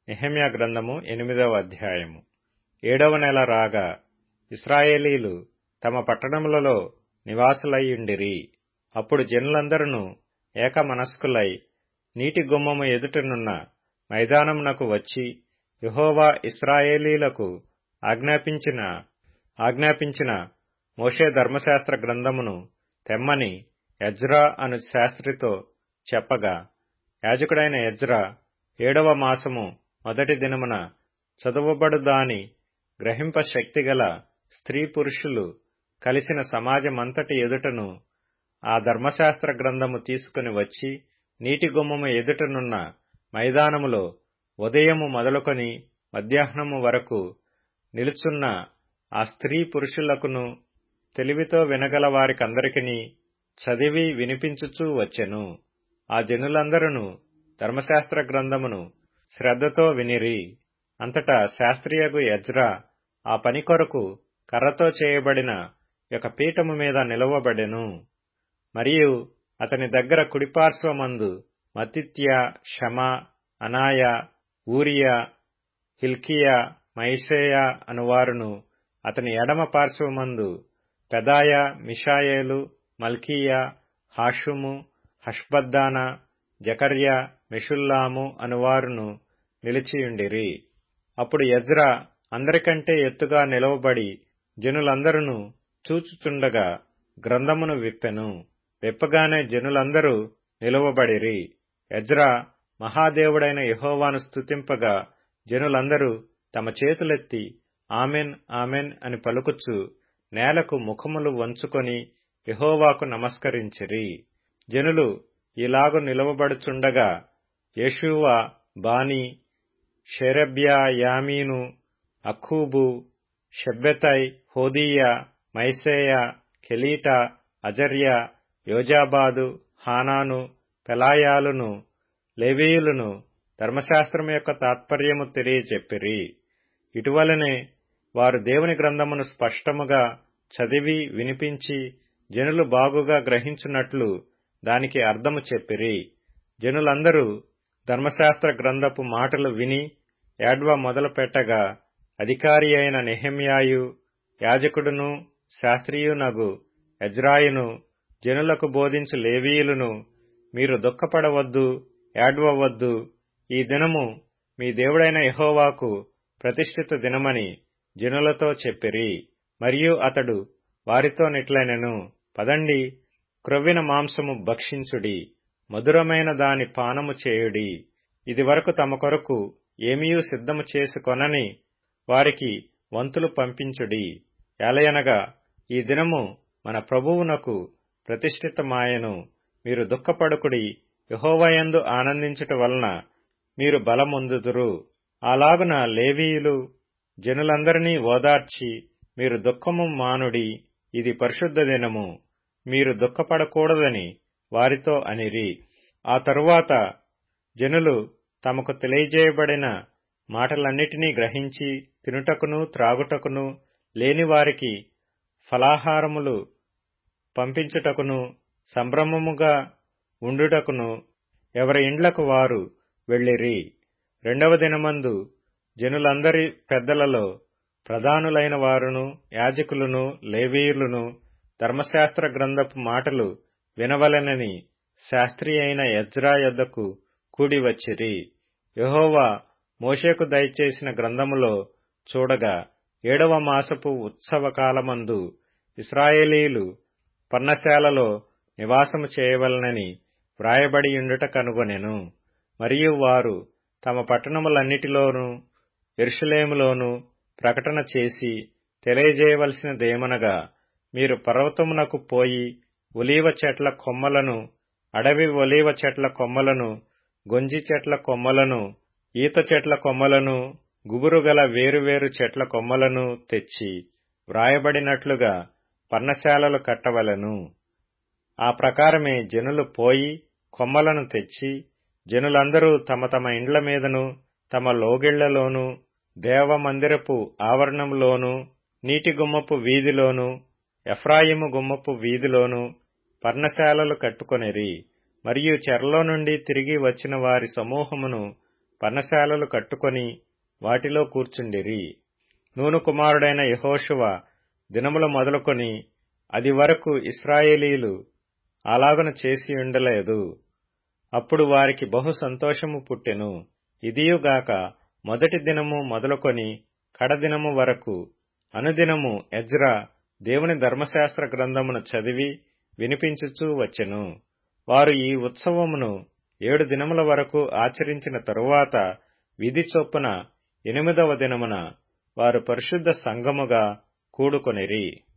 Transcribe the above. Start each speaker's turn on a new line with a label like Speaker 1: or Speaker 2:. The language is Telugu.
Speaker 1: నెహమ్యా గ్రంథము ఎనిమిదవ అధ్యాయము ఏడవ నెల రాగా ఇస్రాయేలీలు తమ పట్టణములలో నివాసులయ్యుండిరి అప్పుడు జనులందరూ ఏక మనస్కులై నీటి గుమ్మము ఎదుటనున్న మైదానమునకు వచ్చి యహోవా ఇస్రాయేలీలకు ఆజ్ఞాపించిన ఆజ్ఞాపించిన మోషే ధర్మశాస్త్ర గ్రంథమును తెమ్మని ఎజ్రా అను శాస్త్రితో చెప్పగా యాజకుడైన ఎజ్రా ఏడవ మాసము మొదటి దినమున చదువబడు దాని గ్రహింప శక్తిగల స్త్రీ పురుషులు కలిసిన సమాజమంతటి ఎదుటను ఆ ధర్మశాస్త్ర గ్రంథము తీసుకుని వచ్చి నీటి గుమ్మము ఎదుటనున్న మైదానములో ఉదయము మొదలుకొని మధ్యాహ్నము వరకు నిలుచున్న ఆ స్త్రీ పురుషులకును తెలివితో వినగల వారికందరికిని చదివి వినిపించుచూ వచ్చెను ఆ జనులందరూ ధర్మశాస్త్ర గ్రంథమును శ్రద్ధతో వినిరి అంతటా శాస్త్రియగు ఎజ్రా ఆ పని కొరకు కర్రతో చేయబడిన ఒక పీఠము మీద నిలవబడెను మరియు అతని దగ్గర కుడిపార్శ్వమందు మతిత్య షమ అనాయ ఊరియా హిల్కియా మైసేయ అనువారును అతని ఎడమ పార్శ్వమందు పెదాయ మిషాయేలు మల్కీయా హాషుము హష్బద్దాన జకర్య మెషుల్లాము అనువారును నిలిచియుండిరి అప్పుడు ఎజ్రా అందరికంటే ఎత్తుగా నిలవబడి జనులందరూ చూచుచుండగా గ్రంథమును విప్పెను విప్పగానే జనులందరూ నిలువబడిరి ఎజ్రా మహాదేవుడైన యహోవాను స్తుతింపగా జనులందరూ తమ చేతులెత్తి ఆమెన్ ఆమెన్ అని పలుకుచు నేలకు ముఖములు వంచుకొని యహోవాకు నమస్కరించిరి జనులు ఇలాగు నిలవబడుచుండగా యషూవా బాని షెరెబ్యా యామీను అఖూబు షెబ్బెతై హోదీయా మైసేయ కెలీటా అజర్య యోజాబాదు హానాను పెలాయాలును లేవీయులను ధర్మశాస్త్రం యొక్క తాత్పర్యము తెలియచెప్పిరి ఇటువలనే వారు దేవుని గ్రంథమును స్పష్టముగా చదివి వినిపించి జనులు బాగుగా గ్రహించున్నట్లు దానికి అర్థము చెప్పిరి జనులందరూ ధర్మశాస్త్ర గ్రంథపు మాటలు విని ఏడ్వ మొదలు పెట్టగా అధికారి అయిన నెహమ్యాయు యాజకుడును శాస్త్రీయునగు ఎజ్రాయును జనులకు బోధించు లేవీయులను మీరు దుఃఖపడవద్దు ఏడ్వవద్దు ఈ దినము మీ దేవుడైన యహోవాకు ప్రతిష్ఠిత దినమని జనులతో చెప్పిరి మరియు అతడు వారితో నిట్లనెను పదండి క్రొవ్విన మాంసము భక్షించుడి మధురమైన దాని పానము చేయుడి ఇది వరకు తమ కొరకు ఏమీయూ సిద్ధము చేసుకొనని వారికి వంతులు పంపించుడి ఎలయనగా ఈ దినము మన ప్రభువునకు ప్రతిష్ఠితమాయను మీరు దుఃఖపడుకుడి యహోవయందు ఆనందించుట వలన మీరు బలమొందుదురు అలాగున లేవీయులు జనులందరినీ ఓదార్చి మీరు దుఃఖము మానుడి ఇది పరిశుద్ధ దినము మీరు దుఃఖపడకూడదని వారితో అనిరి ఆ తరువాత జనులు తమకు తెలియజేయబడిన మాటలన్నిటినీ గ్రహించి తినుటకును త్రాగుటకును లేని వారికి ఫలాహారములు పంపించుటకును సంభ్రమముగా ఉండుటకును ఎవరి ఇండ్లకు వారు వెళ్ళిరి రెండవ దినమందు జనులందరి పెద్దలలో ప్రధానులైన వారును యాజకులను లేవీయులను ధర్మశాస్త్ర గ్రంథపు మాటలు వినవలనని శాస్త్రి అయిన యజ్రా యొద్దకు కూడి వచ్చిరి యహోవా మోషేకు దయచేసిన గ్రంథములో చూడగా ఏడవ మాసపు ఉత్సవకాలమందు ఇస్రాయేలీలు పర్ణశాలలో నివాసము చేయవలనని వ్రాయబడియుండుట కనుగొనెను మరియు వారు తమ పట్టణములన్నిటిలోనూ ఎరుషులేములోనూ ప్రకటన చేసి తెలియజేయవలసినదేమనగా మీరు పర్వతమునకు పోయి ఒలీవ చెట్ల కొమ్మలను అడవి ఒలీవ చెట్ల కొమ్మలను గొంజి చెట్ల కొమ్మలను ఈత చెట్ల కొమ్మలను గుబురుగల వేరువేరు చెట్ల కొమ్మలను తెచ్చి వ్రాయబడినట్లుగా పర్ణశాలలు కట్టవలను ఆ ప్రకారమే జనులు పోయి కొమ్మలను తెచ్చి జనులందరూ తమ తమ ఇండ్ల మీదను తమ లోగిళ్లలోనూ దేవమందిరపు ఆవరణంలోనూ నీటి గుమ్మపు వీధిలోనూ ఎఫ్రాయిము గుమ్మపు వీధిలోనూ పర్ణశాలలు కట్టుకొనిరి మరియు చెరలో నుండి తిరిగి వచ్చిన వారి సమూహమును పన్నశాలలు కట్టుకొని వాటిలో కూర్చుండిరి నూను కుమారుడైన యహోషువ దినములు మొదలుకొని అది వరకు ఇస్రాయేలీలు అలాగను చేసి ఉండలేదు అప్పుడు వారికి బహు సంతోషము పుట్టెను ఇదియుగాక మొదటి దినము మొదలుకొని కడదినము వరకు అనుదినము ఎజ్రా దేవుని ధర్మశాస్త్ర గ్రంథమును చదివి వినిపించుచూ వచ్చెను వారు ఈ ఉత్సవమును ఏడు దినముల వరకు ఆచరించిన తరువాత విధి చొప్పున ఎనిమిదవ దినమున వారు పరిశుద్ధ సంఘముగా కూడుకొనిరి